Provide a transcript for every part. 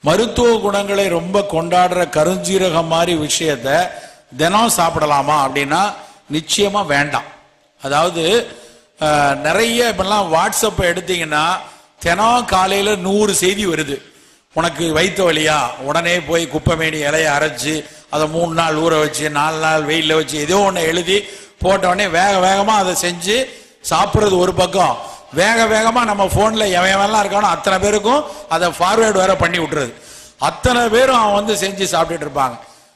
மருத்துவ குணங்களை ரொம்ப கொண்டாடுற கருஞ்சீரகம் மாதிரி விஷயத்த தினம் சாப்பிடலாமா அப்படின்னா நிச்சயமா வேண்டாம் அதாவது அஹ், நிறைய இப்பெல்லாம் வாட்ஸ்அப்பை எடுத்தீங்கன்னா தினம் காலையில நூறு செய்தி வருது உனக்கு வயிற்று வலியா உடனே போய் குப்பைமேனி இலைய அரைச்சு அதை மூணு நாள் ஊற வச்சு நாலு நாள் வெயில்ல வச்சு ஏதோ ஒன்று எழுதி போட்ட உடனே வேக வேகமா அதை செஞ்சு சாப்பிட்றது ஒரு பக்கம் வேக வேகமா நம்ம போன்ல எவன் எவன்லாம் இருக்கானோ அத்தனை பேருக்கும் அதை ஃபார்வேர்டு வேற பண்ணி விட்டுறது அத்தனை பேரும் அவன் வந்து செஞ்சு சாப்பிட்டுட்டு இருப்பாங்க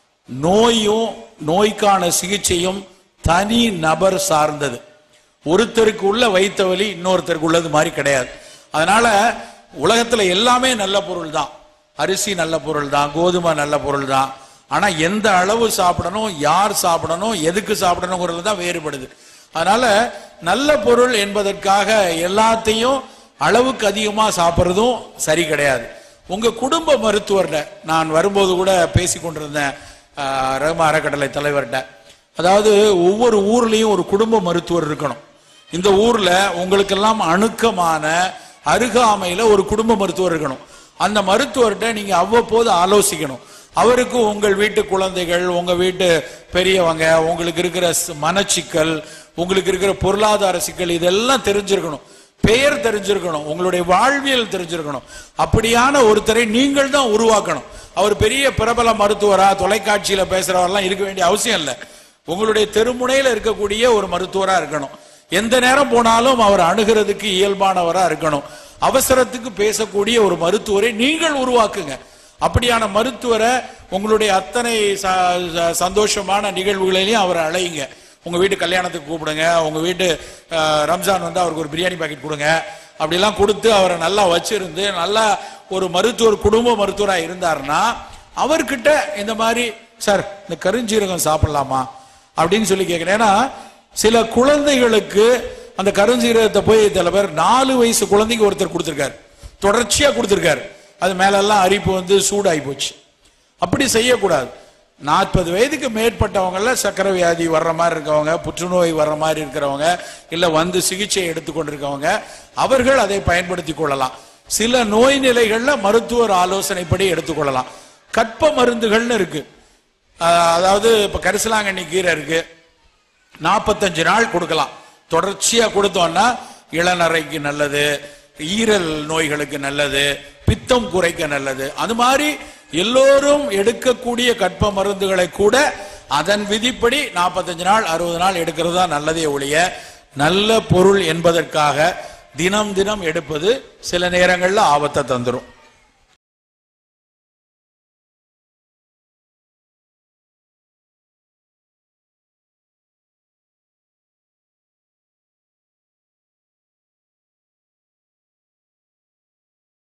நோயும் நோய்க்கான சிகிச்சையும் தனி நபர் சார்ந்தது ஒருத்தருக்கு உள்ள வைத்த வலி இன்னொருத்தருக்கு உள்ளது மாதிரி கிடையாது அதனால உலகத்துல எல்லாமே நல்ல பொருள் தான் அரிசி நல்ல பொருள் தான் கோதுமை நல்ல பொருள் தான் ஆனா எந்த அளவு சாப்பிடணும் யார் சாப்பிடணும் எதுக்கு சாப்பிடணுங்கிறது தான் வேறுபடுது அதனால நல்ல பொருள் என்பதற்காக எல்லாத்தையும் அளவுக்கு அதிகமா சாப்பிட்றதும் சரி கிடையாது உங்க குடும்ப மருத்துவர்கிட்ட நான் வரும்போது கூட பேசி கொண்டிருந்தேன் ஆஹ், ரகுமா அறக்கட்டளை தலைவர்கிட்ட அதாவது ஒவ்வொரு ஊர்லயும் ஒரு குடும்ப மருத்துவர் இருக்கணும் இந்த ஊர்ல உங்களுக்கெல்லாம் அணுக்கமான அருகாமையில ஒரு குடும்ப மருத்துவர் இருக்கணும் அந்த மருத்துவர்கிட்ட நீங்க அவ்வப்போது ஆலோசிக்கணும் அவருக்கு உங்கள் வீட்டு குழந்தைகள் உங்க வீட்டு பெரியவங்க உங்களுக்கு இருக்கிற ஸ்- மனச்சிக்கல் உங்களுக்கு இருக்கிற பொருளாதார சிக்கல் இதெல்லாம் தெரிஞ்சிருக்கணும் பெயர் தெரிஞ்சிருக்கணும் உங்களுடைய வாழ்வியல் தெரிஞ்சிருக்கணும் அப்படியான ஒருத்தரை நீங்கள் தான் உருவாக்கணும் அவர் பெரிய பிரபல மருத்துவரா தொலைக்காட்சியில பேசுறவரெல்லாம் இருக்க வேண்டிய அவசியம் இல்லை உங்களுடைய தெருமுனையில இருக்கக்கூடிய ஒரு மருத்துவரா இருக்கணும் எந்த நேரம் போனாலும் அவர் அணுகிறதுக்கு இயல்பானவரா இருக்கணும் அவசரத்துக்கு பேசக்கூடிய ஒரு மருத்துவரை நீங்கள் உருவாக்குங்க அப்படியான மருத்துவரை உங்களுடைய அத்தனை ச- ச- சந்தோஷமான நிகழ்வுகளிலையும் அவரை அழையுங்க உங்க வீட்டு கல்யாணத்துக்கு கூப்பிடுங்க உங்க வீட்டு அஹ், ரம்ஜான் வந்து அவருக்கு ஒரு பிரியாணி பாக்கெட் கொடுங்க அப்படிலாம் கொடுத்து அவரை நல்லா வச்சிருந்து நல்லா ஒரு மருத்துவர் குடும்ப மருத்துவரா இருந்தாருன்னா அவர்கிட்ட இந்த மாதிரி சார் இந்த கருஞ்சீரகம் சாப்பிடலாமா அப்படின்னு சொல்லி கேட்கிறேன் ஏன்னா சில குழந்தைகளுக்கு அந்த கருஞ்சீரகத்தை போய் சில பேர் நாலு வயசு குழந்தைக்கு ஒருத்தர் கொடுத்திருக்காரு தொடர்ச்சியா கொடுத்திருக்காரு அது மேலெல்லாம் அரிப்பு வந்து சூடாகி போச்சு அப்படி செய்யக்கூடாது நாற்பது வயதுக்கு மேற்பட்டவங்கள சக்கரை வியாதி வர்ற மாதிரி இருக்கவங்க புற்றுநோய் வர்ற மாதிரி இருக்கிறவங்க இல்ல வந்து சிகிச்சை எடுத்துக்கொண்டிருக்கவங்க அவர்கள் அதை பயன்படுத்தி கொள்ளலாம் சில நோய் நிலைகள்ல மருத்துவர் ஆலோசனைப்படி எடுத்துக்கொள்ளலாம் கற்ப மருந்துகள்னு இருக்கு ஆஹ் அதாவது இப்ப கரிசலாங்கண்ணி கீரை இருக்கு நாற்பத்தஞ்சு நாள் கொடுக்கலாம் தொடர்ச்சியா கொடுத்தோம்னா இளநரைக்கு நல்லது ஈரல் நோய்களுக்கு நல்லது பித்தம் குறைக்க நல்லது அது மாதிரி எல்லோரும் எடுக்கக்கூடிய கற்ப மருந்துகளை கூட அதன் விதிப்படி நாற்பத்தஞ்சு நாள் அறுபது நாள் எடுக்கிறது தான் நல்லதே ஒழிய நல்ல பொருள் என்பதற்காக தினம் தினம் எடுப்பது சில நேரங்கள்ல ஆபத்தை தந்துரும்